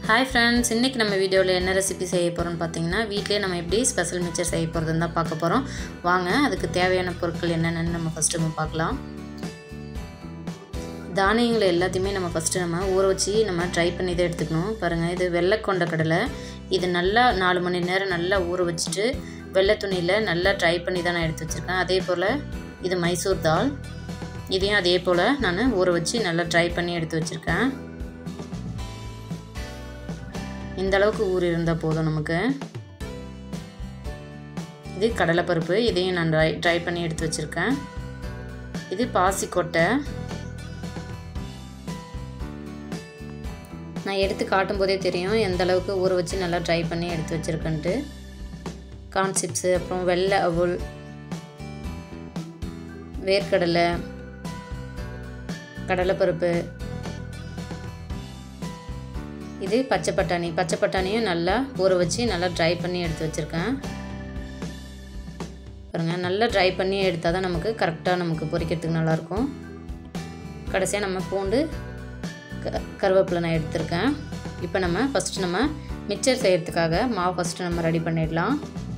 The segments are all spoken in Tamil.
ஹாய் ஃப்ரெண்ட்ஸ் இன்றைக்கி நம்ம வீடியோவில் என்ன ரெசிபி செய்ய போகிறோம்னு பார்த்தீங்கன்னா வீட்டிலே நம்ம எப்படி ஸ்பெஷல் மிக்சர் செய்ய போகிறதுன்னு தான் பார்க்க போகிறோம் வாங்க அதுக்கு தேவையான பொருட்கள் என்னென்னு நம்ம ஃபஸ்ட்டு நம்ம பார்க்கலாம் தானியங்களை எல்லாத்தையுமே நம்ம ஃபஸ்ட்டு நம்ம ஊற வச்சு நம்ம ட்ரை பண்ணி தான் எடுத்துக்கணும் பாருங்கள் இது வெள்ளை கொண்ட கடலை இது நல்லா நாலு மணி நேரம் நல்லா ஊற வச்சுட்டு வெள்ளை துணியில் நல்லா ட்ரை பண்ணி தான் நான் எடுத்து வச்சுருக்கேன் அதே போல் இது மைசூர் தால் இதையும் அதே போல் நான் ஊற வச்சு நல்லா ட்ரை பண்ணி எடுத்து வச்சுருக்கேன் இந்த அளவுக்கு ஊர் இருந்தால் போதும் நமக்கு இது கடலைப்பருப்பு இதையும் நான் ட்ரை ட்ரை பண்ணி எடுத்து வச்சுருக்கேன் இது பாசிக்கொட்டை நான் எடுத்து காட்டும் போதே தெரியும் எந்த அளவுக்கு ஊற வச்சு நல்லா ட்ரை பண்ணி எடுத்து வச்சுருக்கேன்ட்டு கார்ன் சிப்ஸு அப்புறம் வெள்ளை அவுள் வேர்க்கடலை கடலைப்பருப்பு இது பச்சை பட்டாணி பச்சை பட்டாணியும் நல்லா ஊற வச்சு நல்லா ட்ரை பண்ணி எடுத்து வச்சுருக்கேன் பாருங்கள் நல்லா ட்ரை பண்ணி எடுத்தால் தான் நமக்கு கரெக்டாக நமக்கு பொரிக்கிறதுக்கு நல்லாயிருக்கும் கடைசியாக நம்ம பூண்டு க கருவேப்பிலை நான் எடுத்திருக்கேன் இப்போ நம்ம ஃபஸ்ட்டு நம்ம மிக்சர் செய்கிறதுக்காக மாவு ஃபஸ்ட்டு நம்ம ரெடி பண்ணிடலாம்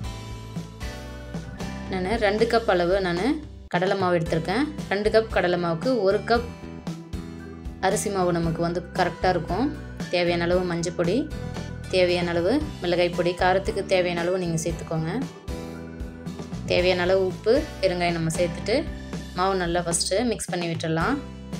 நான் ரெண்டு கப் அளவு நான் கடலை மாவு எடுத்திருக்கேன் ரெண்டு கப் கடலை மாவுக்கு ஒரு கப் அரிசி மாவு நமக்கு வந்து கரெக்டாக இருக்கும் தேவையான அளவு மஞ்சள் பொடி தேவையான அளவு மிளகாய் பொடி காரத்துக்கு தேவையான அளவு நீங்கள் சேர்த்துக்கோங்க தேவையான அளவு உப்பு பெருங்காயம் நம்ம சேர்த்துட்டு மாவு நல்லா ஃபஸ்ட்டு மிக்ஸ் பண்ணி விட்டுடலாம்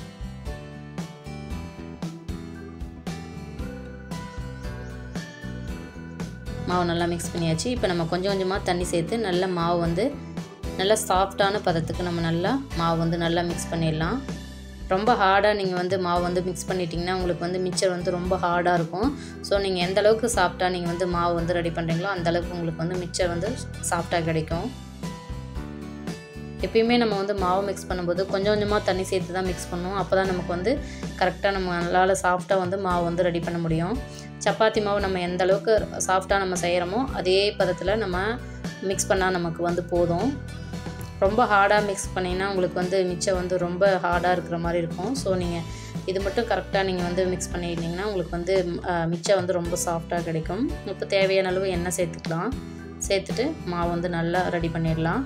மாவு நல்லா மிக்ஸ் பண்ணியாச்சு இப்போ நம்ம கொஞ்சம் கொஞ்சமாக தண்ணி சேர்த்து நல்லா மாவு வந்து நல்லா சாஃப்டான பதத்துக்கு நம்ம நல்லா மாவு வந்து நல்லா மிக்ஸ் பண்ணிடலாம் ரொம்ப ஹார்டாக நீங்கள் வந்து மாவு வந்து மிக்ஸ் பண்ணிட்டீங்கன்னா உங்களுக்கு வந்து மிக்சர் வந்து ரொம்ப ஹார்டாக இருக்கும் ஸோ நீங்கள் எந்த அளவுக்கு சாஃப்டாக நீங்கள் வந்து மாவு வந்து ரெடி பண்ணுறீங்களோ அந்த அளவுக்கு உங்களுக்கு வந்து மிக்சர் வந்து சாஃப்டாக கிடைக்கும் எப்பயுமே நம்ம வந்து மாவு மிக்ஸ் பண்ணும்போது கொஞ்சம் கொஞ்சமாக தண்ணி சேர்த்து தான் மிக்ஸ் பண்ணுவோம் அப்போ தான் நமக்கு வந்து கரெக்டாக நம்ம நல்லா சாஃப்டாக வந்து மாவு வந்து ரெடி பண்ண முடியும் சப்பாத்தி மாவு நம்ம எந்த அளவுக்கு சாஃப்டாக நம்ம செய்கிறோமோ அதே பதத்தில் நம்ம மிக்ஸ் பண்ணால் நமக்கு வந்து போதும் ரொம்ப ஹார்டாக மிக்ஸ் பண்ணிங்கன்னா உங்களுக்கு வந்து மிச்சம் வந்து ரொம்ப ஹார்டாக இருக்கிற மாதிரி இருக்கும் ஸோ நீங்கள் இது மட்டும் கரெக்டாக நீங்கள் வந்து மிக்ஸ் பண்ணிட்டீங்கன்னா உங்களுக்கு வந்து மிச்சம் வந்து ரொம்ப சாஃப்டாக கிடைக்கும் இப்போ தேவையான அளவு எண்ணெய் சேர்த்துக்கலாம் சேர்த்துட்டு மாவு வந்து நல்லா ரெடி பண்ணிடலாம்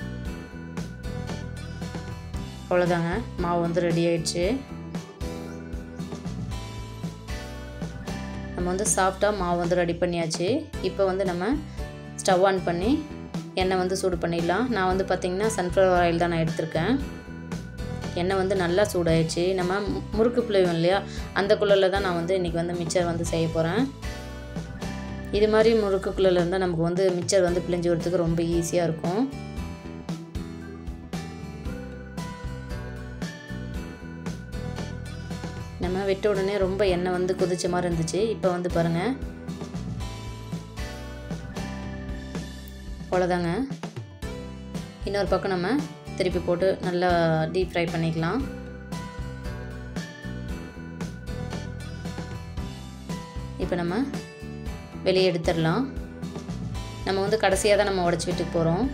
அவ்வளோதாங்க மாவு வந்து ரெடி ஆயிடுச்சு நம்ம வந்து சாஃப்டாக மாவு வந்து ரெடி பண்ணியாச்சு இப்போ வந்து நம்ம ஸ்டவ் ஆன் பண்ணி எண்ணெய் வந்து சூடு பண்ணிடலாம் நான் வந்து பார்த்திங்கன்னா சன்ஃப்ளவர் ஆயில் தான் நான் எடுத்திருக்கேன் எண்ணெய் வந்து நல்லா சூடாயிடுச்சு நம்ம முறுக்கு பிள்ளைவோம் இல்லையா அந்த குள்ளரில் தான் நான் வந்து இன்றைக்கி வந்து மிச்சர் வந்து செய்ய போகிறேன் இது மாதிரி முறுக்கு குள்ளரில் இருந்தால் நமக்கு வந்து மிச்சர் வந்து பிழிஞ்சு வரத்துக்கு ரொம்ப ஈஸியாக இருக்கும் நம்ம விட்ட உடனே ரொம்ப எண்ணெய் வந்து கொதிச்ச மாதிரி இருந்துச்சு இப்போ வந்து பாருங்கள் அவ்வளோதாங்க இன்னொரு பக்கம் நம்ம திருப்பி போட்டு நல்லா டீப் ஃப்ரை பண்ணிக்கலாம் இப்போ நம்ம வெளியே எடுத்துடலாம் நம்ம வந்து கடைசியாக தான் நம்ம உடச்சி விட்டு போகிறோம்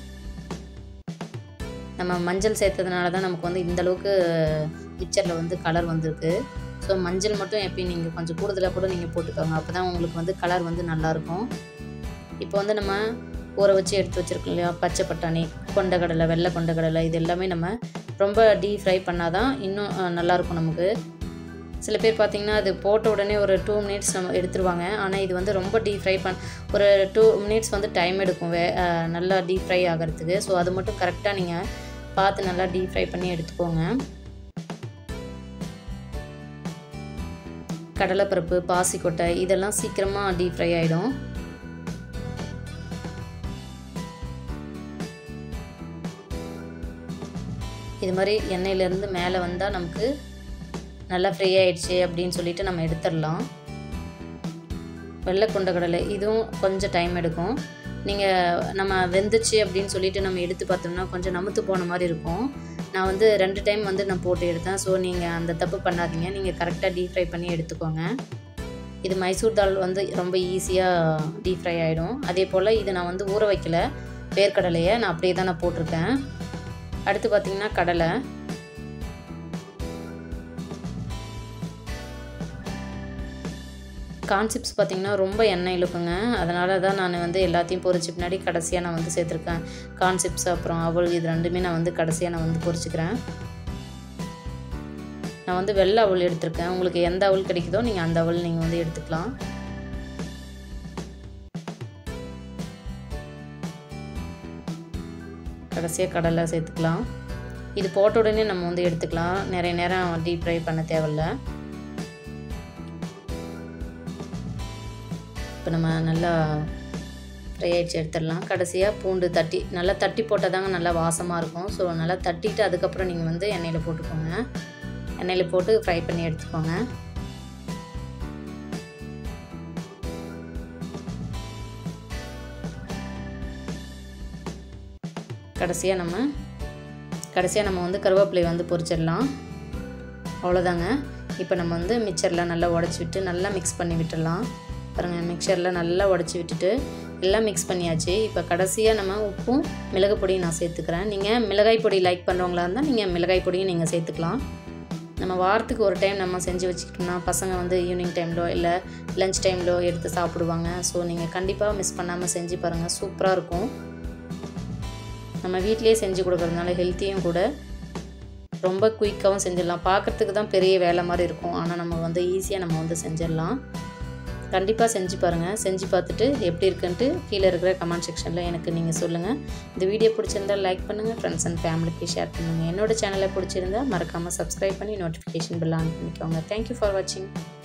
நம்ம மஞ்சள் சேர்த்ததுனால தான் நமக்கு வந்து இந்தளவுக்கு மிக்சரில் வந்து கலர் வந்திருக்கு ஸோ மஞ்சள் மட்டும் எப்பயும் நீங்கள் கொஞ்சம் கூடுதலாக கூட நீங்கள் போட்டுக்கோங்க அப்போ தான் உங்களுக்கு வந்து கலர் வந்து நல்லாயிருக்கும் இப்போ வந்து நம்ம ஊற வச்சு எடுத்து வச்சுருக்கோம் இல்லையா பச்சை பட்டாணி கொண்டக்கடலை வெள்ளை கொண்டக்கடலை இது எல்லாமே நம்ம ரொம்ப டீப் ஃப்ரை பண்ணால் தான் இன்னும் நல்லாயிருக்கும் நமக்கு சில பேர் பார்த்திங்கன்னா அது போட்ட உடனே ஒரு டூ மினிட்ஸ் நம்ம எடுத்துருவாங்க ஆனால் இது வந்து ரொம்ப டீப் ஃப்ரை பண் ஒரு டூ மினிட்ஸ் வந்து டைம் எடுக்கும் வே நல்லா டீப் ஃப்ரை ஆகிறதுக்கு ஸோ அது மட்டும் கரெக்டாக நீங்கள் பார்த்து நல்லா டீப் ஃப்ரை பண்ணி எடுத்துக்கோங்க கடலைப்பருப்பு பாசிக்கொட்டை இதெல்லாம் சீக்கிரமாக டீப் ஃப்ரை ஆகிடும் இது மாதிரி எண்ணெயிலேருந்து மேலே வந்தால் நமக்கு நல்லா ஃப்ரீ ஆகிடுச்சு அப்படின்னு சொல்லிட்டு நம்ம எடுத்துடலாம் வெள்ளை கொண்டக்கடலை இதுவும் கொஞ்சம் டைம் எடுக்கும் நீங்கள் நம்ம வெந்துச்சு அப்படின்னு சொல்லிட்டு நம்ம எடுத்து பார்த்தோம்னா கொஞ்சம் நமுத்து போன மாதிரி இருக்கும் நான் வந்து ரெண்டு டைம் வந்து நான் போட்டு எடுத்தேன் ஸோ நீங்கள் அந்த தப்பு பண்ணாதீங்க நீங்கள் கரெக்டாக டீப் ஃப்ரை பண்ணி எடுத்துக்கோங்க இது மைசூர் தால் வந்து ரொம்ப ஈஸியாக டீப் ஃப்ரை ஆகிடும் அதே போல் இது நான் வந்து ஊற வைக்கல வேர்க்கடலையை நான் அப்படியே தான் நான் போட்டிருக்கேன் அடுத்து பார்த்திங்கன்னா கடலை கான்செப்ட்ஸ் பார்த்திங்கன்னா ரொம்ப எண்ணெய் இழுக்குங்க அதனால தான் நான் வந்து எல்லாத்தையும் பொரிச்ச பின்னாடி கடைசியாக நான் வந்து சேர்த்துருக்கேன் கான்செப்ட்ஸ் அப்புறம் அவல் இது ரெண்டுமே நான் வந்து கடைசியாக நான் வந்து பொரிச்சுக்கிறேன் நான் வந்து வெள்ளை அவல் எடுத்திருக்கேன் உங்களுக்கு எந்த அவல் கிடைக்குதோ நீங்கள் அந்த அவல் நீங்கள் வந்து எடுத்துக்கலாம் கடைசியாக கடலை சேர்த்துக்கலாம் இது போட்ட உடனே நம்ம வந்து எடுத்துக்கலாம் நிறைய நேரம் டீப் ஃப்ரை பண்ண தேவையில்ல இப்போ நம்ம நல்லா ஃப்ரை ஆகிடுச்சு எடுத்துடலாம் கடைசியாக பூண்டு தட்டி நல்லா தட்டி போட்டால் தாங்க நல்லா வாசமாக இருக்கும் ஸோ நல்லா தட்டிட்டு அதுக்கப்புறம் நீங்கள் வந்து எண்ணெயில் போட்டுக்கோங்க எண்ணெயில் போட்டு ஃப்ரை பண்ணி எடுத்துக்கோங்க கடைசியாக நம்ம கடைசியாக நம்ம வந்து கருவேப்பிலை வந்து பொரிச்சிடலாம் அவ்வளோதாங்க இப்போ நம்ம வந்து மிக்சரில் நல்லா உடச்சி விட்டு நல்லா மிக்ஸ் பண்ணி விட்டுடலாம் பாருங்கள் மிக்சரில் நல்லா உடச்சி விட்டுட்டு எல்லாம் மிக்ஸ் பண்ணியாச்சு இப்போ கடைசியாக நம்ம உப்பும் மிளகு பொடியும் நான் சேர்த்துக்கிறேன் நீங்கள் மிளகாய் பொடி லைக் பண்ணுறவங்களா இருந்தால் நீங்கள் மிளகாய் பொடியும் நீங்கள் சேர்த்துக்கலாம் நம்ம வாரத்துக்கு ஒரு டைம் நம்ம செஞ்சு வச்சுக்கிட்டோம்னா பசங்க வந்து ஈவினிங் டைம்லோ இல்லை லஞ்ச் டைம்லோ எடுத்து சாப்பிடுவாங்க ஸோ நீங்கள் கண்டிப்பாக மிஸ் பண்ணாமல் செஞ்சு பாருங்கள் சூப்பராக இருக்கும் நம்ம வீட்டிலேயே செஞ்சு கொடுக்குறதுனால ஹெல்த்தியும் கூட ரொம்ப குயிக்காகவும் செஞ்சிடலாம் பார்க்குறதுக்கு தான் பெரிய வேலை மாதிரி இருக்கும் ஆனால் நம்ம வந்து ஈஸியாக நம்ம வந்து செஞ்சிடலாம் கண்டிப்பாக செஞ்சு பாருங்கள் செஞ்சு பார்த்துட்டு எப்படி இருக்குன்ட்டு கீழே இருக்கிற கமெண்ட் செக்ஷனில் எனக்கு நீங்கள் சொல்லுங்கள் இந்த வீடியோ பிடிச்சிருந்தால் லைக் பண்ணுங்கள் ஃப்ரெண்ட்ஸ் அண்ட் ஃபேமிலிக்கு ஷேர் பண்ணுங்கள் என்னோட சேனலை பிடிச்சிருந்தா மறக்காமல் சப்ஸ்கிரைப் பண்ணி நோட்டிஃபிகேஷன் பில் ஆன் பண்ணிக்கோங்க தேங்க்யூ ஃபார் வாட்சிங்